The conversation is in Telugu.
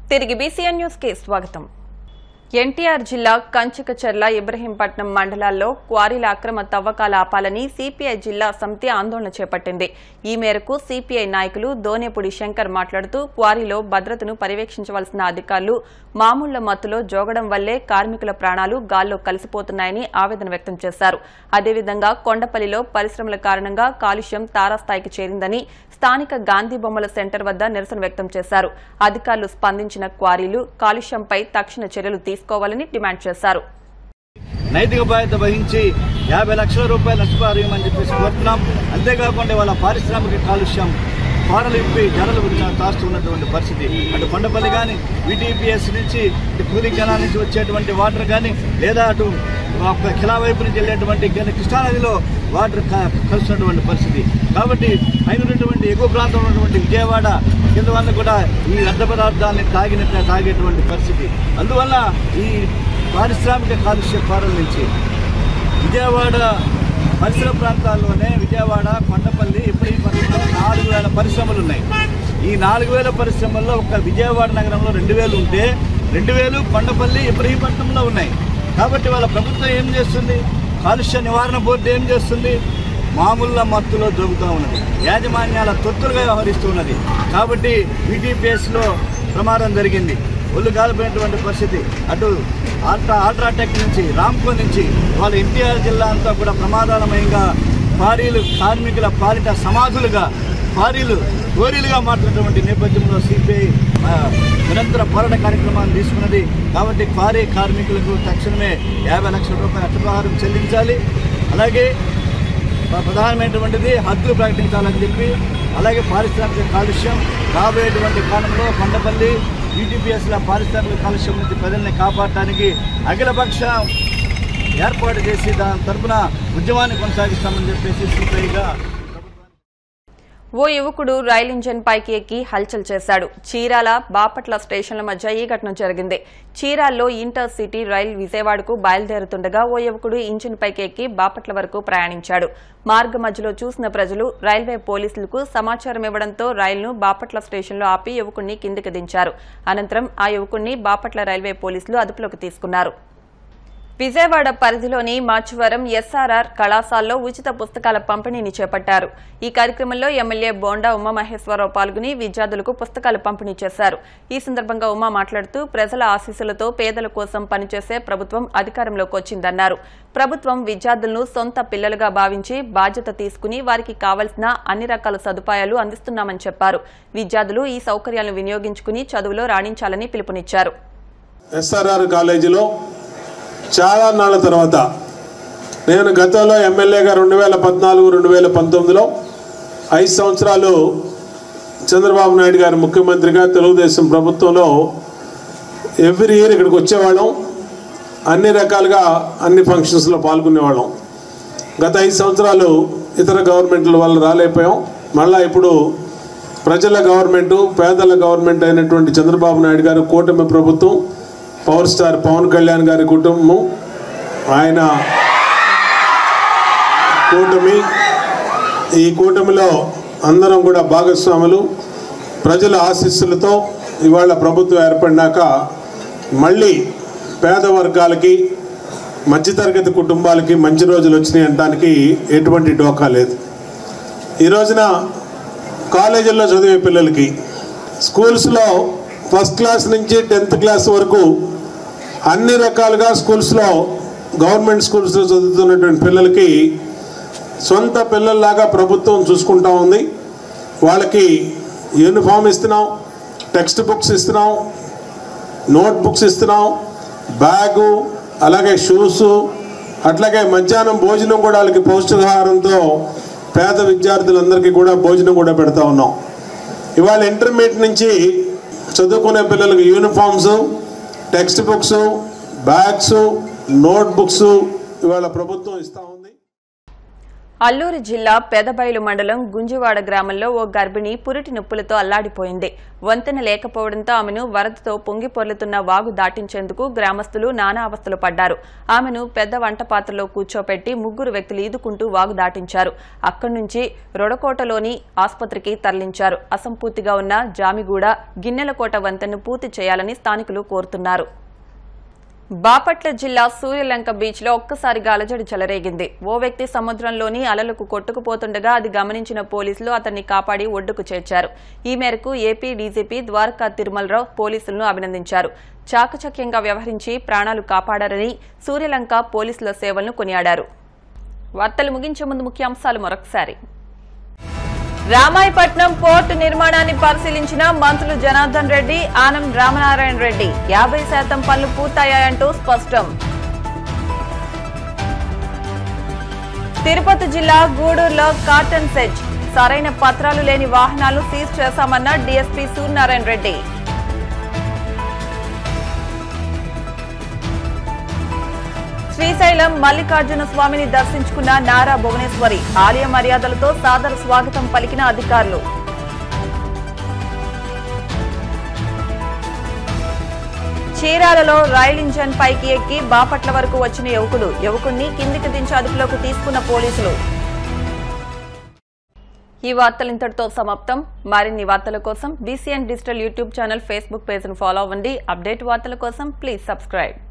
తిరిగి బీసీఎన్ న్యూస్ కి స్వాగతం ఎన్టీఆర్ జిల్లా కంచికచర్ల ఇబ్రహీంపట్నం మండలాల్లో క్వారీల అక్రమ తవ్వకాలు ఆపాలని సిపిఐ జిల్లా సమితి ఆందోళన చేపట్టింది ఈ మేరకు సిపిఐ నాయకులు దోనేపుడి శంకర్ మాట్లాడుతూ క్వారీలో భద్రతను పర్యవేక్షించవలసిన అధికారులు మామూళ్ల మత్తులో జోగడం వల్లే కార్మికుల ప్రాణాలు గాల్లో కలిసిపోతున్నాయని ఆవేదన వ్యక్తం చేశారు అదేవిధంగా కొండపల్లిలో పరిశ్రమల కారణంగా కాలుష్యం తారాస్థాయికి చేరిందని స్థానిక గాంధీ బొమ్మల సెంటర్ వద్ద నిరసన వ్యక్తం చేశారు అధికారులు స్పందించిన క్వారీలు కాలుష్యంపై తక్షణ చర్యలు తీసుకోవాలని డిమాండ్ చేశారు నైతిక బాధ్యత వహించి యాభై లక్షల రూపాయలు నష్టపరిహారం చెప్పేసి కోరుతున్నాం అంతేకాకుండా వాళ్ళ పారిశ్రామిక కాలుష్యం కోరలు ఇంపి జడలు తాస్తున్నటువంటి పరిస్థితి అటు కొండపల్లి కానీ విటిపిఎస్ నుంచి ఇటు కూలి కెనాల్ నుంచి వచ్చేటువంటి వాటర్ కానీ లేదా అటు ఒక కిలా వైపు నుంచి వెళ్ళేటువంటి కానీ కృష్ణానదిలో వాటర్ క- కలుస్తున్నటువంటి పరిస్థితి కాబట్టి పైన ఉన్నటువంటి ఎగువ ప్రాంతంలో ఉన్నటువంటి విజయవాడ కింద వల్ల కూడా ఈ వ్యర్థ పదార్థాలని తాగినట్టు తాగేటువంటి పరిస్థితి అందువల్ల ఈ పారిశ్రామిక కాలుష్య కోరల నుంచి విజయవాడ పరిసర ప్రాంతాల్లోనే విజయవాడ కొండపల్లి ఇప్పుడు ఈ పరిశ్రమలు నాలుగు వేల పరిశ్రమలు ఉన్నాయి ఈ నాలుగు వేల పరిశ్రమల్లో ఒక విజయవాడ నగరంలో రెండు వేలు ఉంటే రెండు వేలు కొండపల్లి ఇబ్రహీపట్నంలో ఉన్నాయి కాబట్టి వాళ్ళ ప్రభుత్వం ఏం చేస్తుంది కాలుష్య నివారణ బోర్డు ఏం చేస్తుంది మామూలు మత్తులో జరుగుతూ ఉన్నది యాజమాన్యాల తొత్తులుగా వ్యవహరిస్తూ ఉన్నది కాబట్టి వీటీపీఎస్లో ప్రమాదం జరిగింది ఒళ్ళు కాలిపోయినటువంటి పరిస్థితి అటు ఆల్ట్రా ఆల్ట్రాటెక్ నుంచి రామ్కో నుంచి వాళ్ళ ఎన్టీఆర్ జిల్లా అంతా కూడా ప్రమాదాలమయంగా క్వారీలు కార్మికుల పాలిట సమాధులుగా క్వారీలు కోరీలుగా మాట్లాడినటువంటి నేపథ్యంలో సిపిఐ ఆ, నిరంతర పోరాట కార్యక్రమాన్ని తీసుకున్నది కాబట్టి క్వారీ కార్మికులకు తక్షణమే యాభై లక్షల రూపాయల నష్టపరిహారం చెల్లించాలి అలాగే ప్ర- ప్రధానమైనటువంటిది హద్దులు ప్రకటించాలని చెప్పి అలాగే పారిశ్రామిక కాలుష్యం రాబోయేటువంటి కాలంలో కొండపల్లి యూటీపీఎస్ల పారిశ్రామిక కాలుష్యం నుంచి ప్రజల్ని కాపాడటానికి అఖిలపక్ష ఏర్పాటు చేసి దాని తరపున ఉద్యమాన్ని కొనసాగిస్తామని చెప్పేసి సిపిఐగా ఓ యువకుడు రైలు ఇంజన్ పైకి ఎక్కి హల్చల్ చేశాడు చీరాల బాపట్ల స్టేషన్ల మధ్య ఈ ఘటన జరిగింది చీరాల్లో ఇంటర్ సిటీ రైలు విజయవాడకు బయలుదేరుతుండగా ఓ యువకుడు ఇంజిన్ పైకి ఎక్కి బాపట్ల వరకు ప్రయాణించాడు మార్గ మధ్యలో చూసిన ప్రజలు రైల్వే పోలీసులకు సమాచారం ఇవ్వడంతో రైలును బాపట్ల స్టేషన్లో ఆపి యువకుడిని కిందికి దించారు అనంతరం ఆ యువకుడిని బాపట్ల రైల్వే పోలీసులు అదుపులోకి తీసుకున్నారు విజయవాడ పరిధిలోని మాచువరం ఎస్ఆర్ఆర్ కళాశాలలో ఉచిత పుస్తకాల పంపిణీని చేపట్టారు ఈ కార్యక్రమంలో ఎమ్మెల్యే బోండా ఉమామహేశ్వరరావు పాల్గొని విద్యార్థులకు పుస్తకాలు పంపిణీ చేశారు ఈ సందర్భంగా ఉమా మాట్లాడుతూ ప్రజల ఆశీస్సులతో పేదల కోసం పనిచేసే ప్రభుత్వం అధికారంలోకి వచ్చిందన్నారు ప్రభుత్వం విద్యార్థులను సొంత పిల్లలుగా భావించి బాధ్యత తీసుకుని వారికి కావలసిన అన్ని రకాల సదుపాయాలు అందిస్తున్నామని చెప్పారు విద్యార్థులు ఈ సౌకర్యాలను వినియోగించుకుని చదువులో రాణించాలని పిలుపునిచ్చారు ఎస్ఆర్ఆర్ కాలేజీలో చాలా నాళ్ళ తర్వాత నేను గతంలో ఎమ్మెల్యేగా రెండు వేల పద్నాలుగు రెండు వేల పంతొమ్మిదిలో ఐదు సంవత్సరాలు చంద్రబాబు నాయుడు గారు ముఖ్యమంత్రిగా తెలుగుదేశం ప్రభుత్వంలో ఎవ్రీ ఇయర్ ఇక్కడికి వచ్చేవాళ్ళం అన్ని రకాలుగా అన్ని ఫంక్షన్స్లో పాల్గొనేవాళ్ళం గత ఐదు సంవత్సరాలు ఇతర గవర్నమెంట్ల వల్ల రాలేకపోయాం మళ్ళా ఇప్పుడు ప్రజల గవర్నమెంట్ పేదల గవర్నమెంట్ అయినటువంటి చంద్రబాబు నాయుడు గారు కూటమి ప్రభుత్వం పవర్ స్టార్ పవన్ కళ్యాణ్ గారి కుటుంబం ఆయన కూటమి ఈ కూటమిలో అందరం కూడా భాగస్వాములు ప్రజల ఆశీస్సులతో ఇవాళ ప్రభుత్వం ఏర్పడినాక మళ్ళీ పేద వర్గాలకి మధ్యతరగతి కుటుంబాలకి మంచి రోజులు వచ్చినాయి అనడానికి ఎటువంటి డోకా లేదు ఈ రోజున కాలేజీల్లో చదివే పిల్లలకి స్కూల్స్లో ఫస్ట్ క్లాస్ నుంచి టెన్త్ క్లాస్ వరకు అన్ని రకాలుగా స్కూల్స్లో గవర్నమెంట్ స్కూల్స్లో చదువుతున్నటువంటి పిల్లలకి సొంత పిల్లల్లాగా ప్రభుత్వం చూసుకుంటా ఉంది వాళ్ళకి యూనిఫామ్ ఇస్తున్నాం టెక్స్ట్ బుక్స్ ఇస్తున్నాం నోట్ బుక్స్ ఇస్తున్నాం బ్యాగు అలాగే షూస్ అట్లాగే మధ్యాహ్నం భోజనం కూడా వాళ్ళకి పౌష్టికాహారంతో పేద విద్యార్థులందరికీ కూడా భోజనం కూడా పెడతా ఉన్నాం ఇవాళ ఇంటర్మీడియట్ నుంచి చదువుకునే పిల్లలకు uniforms text books bags note books ఇవాళ ప్రభుత్వం ఇస్తా ఉంది అల్లూరి జిల్లా పెదబైలు మండలం గుంజివాడ గ్రామంలో ఓ గర్భిణి పురిటి నొప్పులతో అల్లాడిపోయింది వంతెన లేకపోవడంతో ఆమెను వరదతో పొంగి పొర్లుతున్న వాగు దాటించేందుకు గ్రామస్తులు నానా అవస్థలు పడ్డారు ఆమెను పెద్ద వంట పాత్రలో కూర్చోపెట్టి ముగ్గురు వ్యక్తులు ఈదుకుంటూ వాగు దాటించారు అక్కడి నుంచి రొడకోటలోని ఆసుపత్రికి తరలించారు అసంపూర్తిగా ఉన్న జామిగూడ గిన్నెలకోట వంతెనను పూర్తి చేయాలని స్థానికులు కోరుతున్నారు బాపట్ల జిల్లా సూర్యలంక బీచ్ లో ఒక్కసారిగా అలజడి చెలరేగింది ఓ వ్యక్తి సముద్రంలోని అలలకు కొట్టుకుపోతుండగా అది గమనించిన పోలీసులు అతన్ని కాపాడి ఒడ్డుకు చేర్చారు ఈ మేరకు ఏపీ డీజీపీ ద్వారకా తిరుమలరావు పోలీసులను అభినందించారు చాకచక్యంగా వ్యవహరించి ప్రాణాలు కాపాడారని సూర్యలంక పోలీసుల సేవలను కొనియాడారు వార్తలు ముగించే ముందు ముఖ్యాంశాలు మరొకసారి రామాయపట్నం పోర్టు నిర్మాణాన్ని పరిశీలించిన మంత్రులు జనార్దన్ రెడ్డి ఆనం రామనారాయణ రెడ్డి యాభై శాతం పనులు పూర్తయ్యాయంటూ స్పష్టం తిరుపతి జిల్లా గూడూరులో కాటన్ సెజ్ సరైన పత్రాలు లేని వాహనాలు సీజ్ చేశామన్న డీఎస్పీ సూర్యనారాయణ రెడ్డి శ్రీశైలం మల్లికార్జున స్వామిని దర్శించుకున్న నారా భువనేశ్వరి ఆలయ మర్యాదలతో సాదర స్వాగతం పలికిన అధికారులు చీరాలలో రైలు ఇంజన్ పైకి ఎక్కి బాపట్ల వరకు వచ్చిన యువకుడు యువకుడిని కిందికి దించి అదుపులోకి తీసుకున్న పోలీసులు ఈ వార్తలు ఇంతటితో సమాప్తం మరిన్ని వార్తల కోసం BCN digital YouTube channel Facebook పేజ్ను ఫాలో అవ్వండి అప్డేట్ వార్తల కోసం ప్లీజ్ సబ్స్క్రైబ్